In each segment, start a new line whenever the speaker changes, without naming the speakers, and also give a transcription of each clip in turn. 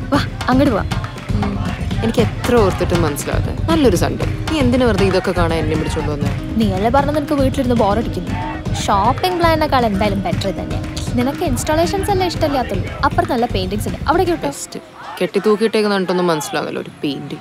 വാ അങ്ങോട്ട് പോവാം
എനിക്ക് എത്ര ഓർത്തിട്ടും മനസ്സിലാവാതെ നല്ലൊരു സൺഡേ നീ എന്തിനു വെറുതെ ഇതൊക്കെ കാണാൻ എന്നെ പിടിച്ചോണ്ട് വന്നേ
നീയല്ലേ പറഞ്ഞ നിനക്ക് വീട്ടിലിരുന്ന് ബോറടിക്കുന്നു ഷോപ്പിംഗ് പ്ലാനിനേക്കാൾ എന്തായാലും ബെറ്റർ തന്നെ നിനക്ക് ഇൻസ്റ്റാളേഷൻസ് എല്ലാം ഇഷ്ടമില്ലാത്തുള്ളൂ അപ്പുറത്ത് നല്ല പെയിന്റിങ്സ് ഉണ്ട് അവിടെ കിട്ടും
ബെസ്റ്റ് കെട്ടി തൂക്കിയിട്ടേക്ക് കണ്ടിട്ടൊന്നും മനസ്സിലാകുന്നല്ലോ ഒരു പെയിന്റ്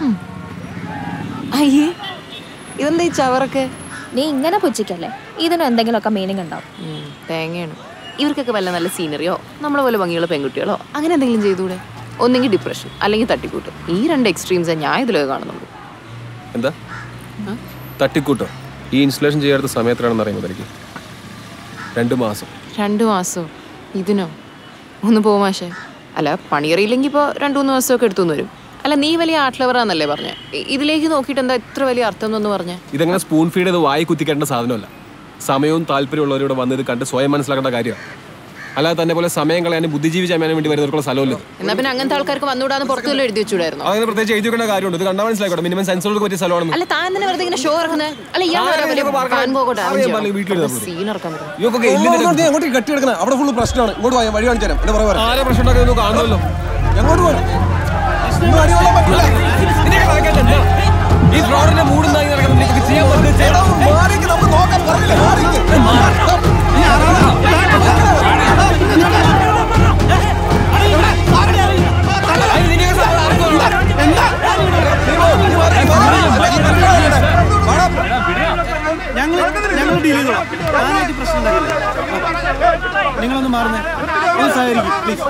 അയ്യേ ഇതെന്താ ഈ ചവറൊക്കെ
നീ ഇങ്ങനെ പുച്ഛിക്കല്ലേ ഇതിനും എന്തെങ്കിലുമൊക്കെ മീനിങ് ഉണ്ടാവും
ഉം, തേങ്ങയാണ് ഇവർക്കൊക്കെ വല്ല നല്ല സീനറിയോ നമ്മളെ പോലെ ഭംഗിയുള്ള പെൺകുട്ടികളോ അങ്ങനെ എന്തെങ്കിലും ചെയ്തുകൂടെ ഒന്നെങ്കിൽ ഡിപ്രഷൻ അല്ലെങ്കിൽ തട്ടിക്കൂട്ട് ഈ രണ്ട് എക്സ്ട്രീംസ് ഞാൻ ഇതിലൊക്കെ കാണുന്നുള്ളൂ
എന്താ തട്ടിക്കൂട്ടോ ഈ ഇൻസ്റ്റലേഷൻ ചെയ്യാത്ത സമയത്തിലാണെന്ന് അറിയുന്നത് എനിക്ക് രണ്ട് മാസം
രണ്ട് മാസമോ ഇതിനോ ഒന്ന് പോകും മാഷേ അല്ല പണിയറിയില്ലെങ്കിൽ ഇപ്പോൾ രണ്ട് മൂന്ന് ദിവസമൊക്കെ എടുത്തുനിന്ന് വരും അല്ല നീ വലിയ ആർട്ട് ലവറാന്നല്ലേ പറഞ്ഞേ ഇ- ഇതിലേക്ക് നോക്കിയിട്ട് എന്താ ഇത്ര വലിയ അർത്ഥം എന്നൊന്ന് പറഞ്ഞേ
ഇതങ്ങനെ സ്പൂൺ ഫീഡ് ചെയ്ത് വായി കുത്തിക്കേണ്ട സാധനമല്ല സമയവും താല്പര്യമുള്ളവരോട് വന്ന് ഇത് കണ്ട് സ്വയം മനസ്സിലാക്കേണ്ട കാര്യമാണ് അല്ലാതെ തന്നെ പോലെ സമയം കളയാനും ബുദ്ധിജീവി ചമയാനും വേണ്ടി വരുന്നവർക്കുള്ള സ്ഥലമല്ല ഇത്.
എന്നാ പിന്നെ അങ്ങനത്തെ ആൾക്കാർക്ക് വന്നുകൂടാന്ന് പുറത്തുവല്ലോ എഴുതി വെച്ചുകൂടായിരുന്നു
അങ്ങനെ പ്രത്യേകിച്ച് എഴുതി വെക്കേണ്ട കാര്യമുണ്ട് ഇത് കണ്ടാൽ മനസ്സിലാക്കട്ടെ മിനിമം സെൻസറുകൾക്ക് പറ്റിയ സ്ഥലമാണ്
അല്ല താൻ തന്നെ വെറുതെ ഇങ്ങനെ ഷോ ഇറക്കുന്നത് അല്ല ഇയാൾ
ആ, ഇതൊക്കെ പറഞ്ഞാ- അറിയാൻ പാടില്ല, വീട്ടിലിരുന്നാ മതി.
സീൻ ഇറക്കാൻ പറ്റും
ഇതൊക്കെ എല്ലിന്റെ
അങ്ങോട്ട് കെട്ടിയെടുക്കണം അവിടെ ഫുള്ള് പ്രശ്നമാണ് ഇങ്ങോട്ട് പോയാൽ വഴി കാണിച്ചു തരാം എന്റെ പുറകെ
ആരെ പ്രശ്നം ഉണ്ടാക്കുന്നത് കാണുമല്ലോ
എങ്ങോട്ട് പോകണം ഇന്ന് അടി കൊള്ളാൻ പറ്റില്ല
ഈ ഫ്ലോറിന്റെ മൂടുന്നായി നടക്കുന്നത് നിങ്ങൾക്ക് ചെയ്യാൻ പറ്റുന്നത് ചെയ്യണം.
എടാ, മാറിക്ക് നമുക്ക് നോക്കാം പറഞ്ഞില്ലേ മാറിക്ക്.
അത് ഇതിന്റെ സ്ഥലം ആർക്കും അറിയില്ല.
ഞങ്ങൾ ഞങ്ങൾ ഡീൽ ചെയ്തോളാം ഞാനായിട്ട് പ്രശ്നം ഉണ്ടാക്കില്ല നിങ്ങളൊന്ന് മാറുന്നേ ഒന്ന് സഹകരിക്കും പ്ലീസ്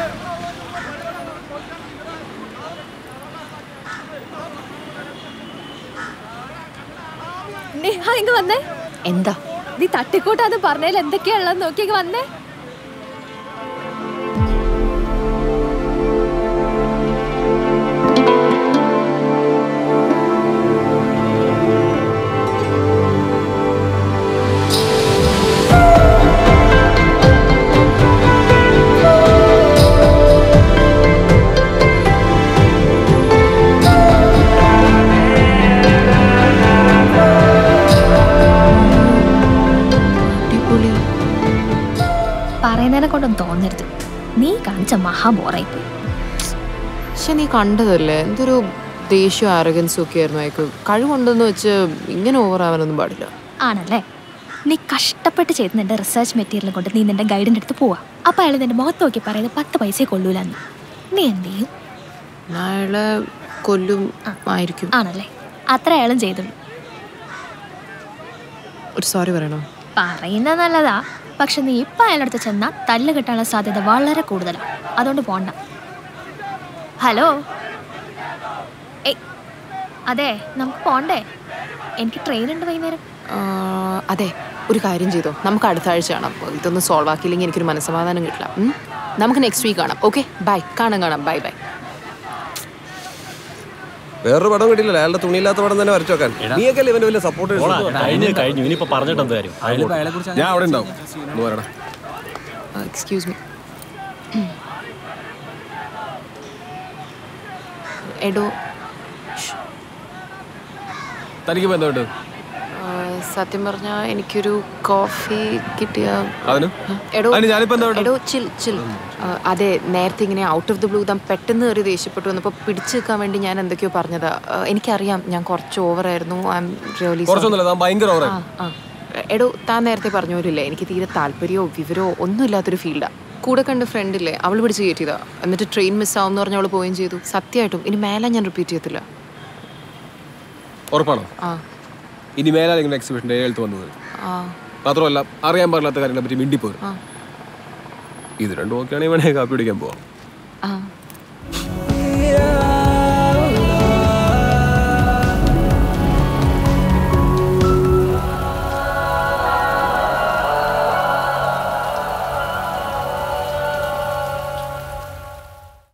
നീ ആ, ഇങ്ങ് വന്നേ
എന്താ
നീ തട്ടിക്കൂട്ടാന്ന് പറഞ്ഞതിൽ എന്തൊക്കെയാ ഉള്ളത് നോക്കിയൊക്കെ വന്നേ
അടിപൊളി
പറയുന്നതിനെ കൊണ്ടൊന്നും തോന്നരുത് നീ കാണിച്ച മഹാബോറായി പോയി
പക്ഷെ നീ കണ്ടതല്ലേ എന്തൊരു ദേഷ്യം ആരോഗ്യൻസും ഒക്കെ ആയിരുന്നു അയക്ക് കഴിവുണ്ടെന്ന് വെച്ച് ഇങ്ങനെ ഓവർ ആവാനൊന്നും പാടില്ല
ആണല്ലേ നീ കഷ്ടപ്പെട്ട് ചെയ്ത് നിന്റെ റിസർച്ച് മെറ്റീരിയൽ കൊണ്ട് നീ നിന്റെ ഗൈഡിന്റെ അടുത്ത് പോവാ അപ്പൊ അയാൾ നിന്റെ മുഖത്ത് നോക്കി പറയുന്നത് പത്ത് പൈസയെ കൊള്ളൂലെന്ന് നീ എന്ത് ചെയ്യും
അയാളെ കൊല്ലും ആയിരിക്കും
ആണല്ലേ അത്ര അയാളും ചെയ്തുള്ളൂ
ഒരു സോറി പറയണോ
പറയുന്നത് നല്ലതാ പക്ഷെ നീ ഇപ്പൊ അയാളടുത്ത് ചെന്നാൽ തല്ല് കിട്ടാനുള്ള സാധ്യത വളരെ കൂടുതലാണ് അതുകൊണ്ട് പോണ്ട ഹലോ ഏയ് അതെ നമുക്ക് പോണ്ടേ എനിക്ക് ട്രെയിൻ ഉണ്ട് വൈകുന്നേരം
ആ, അതെ ഒരു കാര്യം ചെയ്തോ നമുക്ക് അടുത്ത ആഴ്ച കാണാം ഇതൊന്നും സോൾവ് ആക്കിയില്ലെങ്കിൽ എനിക്കൊരു മനസ്സമാധാനം കിട്ടില്ല ഉം? നമുക്ക് നെക്സ്റ്റ് വീക്ക് കാണാം ഓക്കെ ബൈ കാണാം കാണാം ബൈ ബൈ
വേറൊരു പടം കിട്ടില്ല അയാളുടെ തുണിയില്ലാത്ത പടം തന്നെ വരച്ചു വെക്കാൻ നീയൊക്കെ ഇവന്റെ വലിയ സപ്പോർട്ട്
കഴിഞ്ഞു കഴിഞ്ഞു ഇനിയിപ്പോ പറഞ്ഞിട്ട് എന്ത് കാര്യം
ഞാൻ അവിടെ ഉണ്ടാവും എന്ന് പറയടാ
എക്സ്ക്യൂസ് മീ എടോ
തനിക്ക് ബന്ധമുണ്ട്
ആ, സത്യം പറഞ്ഞാൽ എനിക്കൊരു കോഫി കിട്ടിയ
അതിന്
എടോ
അതിന് ഞാനിപ്പോ എന്താ വേണ്ടത്?
എടോ ചിൽ ചിൽ ആ, അതെ നേരത്തെ ഇങ്ങനെ ഔട്ട് ഓഫ് ദി ബ്ലൂ താൻ പെട്ടെന്ന് കയറി ദേഷ്യപ്പെട്ടു വന്നപ്പോൾ പിടിച്ചു നിൽക്കാൻ വേണ്ടി ഞാൻ എന്തൊക്കെയോ പറഞ്ഞതാ ആ, എനിക്കറിയാം ഞാൻ കുറച്ച് ഓവറായിരുന്നു ഐ എം റിയലി
കുറച്ചൊന്നുമില്ല താൻ ഭയങ്കര ഓവറായി
ആ ആ എടോ താൻ നേരത്തെ പറഞ്ഞ പോലില്ലേ എനിക്ക് തീരെ താല്പര്യമോ വിവരമോ ഒന്നും ഇല്ലാത്തൊരു ഫീൽഡാ കൂടെ കണ്ട ഫ്രണ്ടില്ലേ അവൾ പിടിച്ച് കയറ്റിയതാ എന്നിട്ട് ട്രെയിൻ മിസ്സാവും എന്ന് പറഞ്ഞ് അവൾ പോവുകയും ചെയ്തു സത്യമായിട്ടും ഇനി മേലെ ഞാൻ റിപ്പീറ്റ് ചെയ്യത്തില്ല
ഉറപ്പാണോ
ആ
ഇനി മേലാൽ ഇങ്ങനെ എക്സിബിഷൻ്റെ എഴുത്ത് വന്നത്
ആ
മാത്രമല്ല അറിയാൻ പാടില്ലാത്ത കാര്യങ്ങളെ പറ്റി മിണ്ടിപ്പോരും
ആ
ഇത് രണ്ടും ഓക്കെയാണെങ്കിൽ വേണേ കാപ്പി പിടിക്കാൻ പോവാം
ആ
Yeah.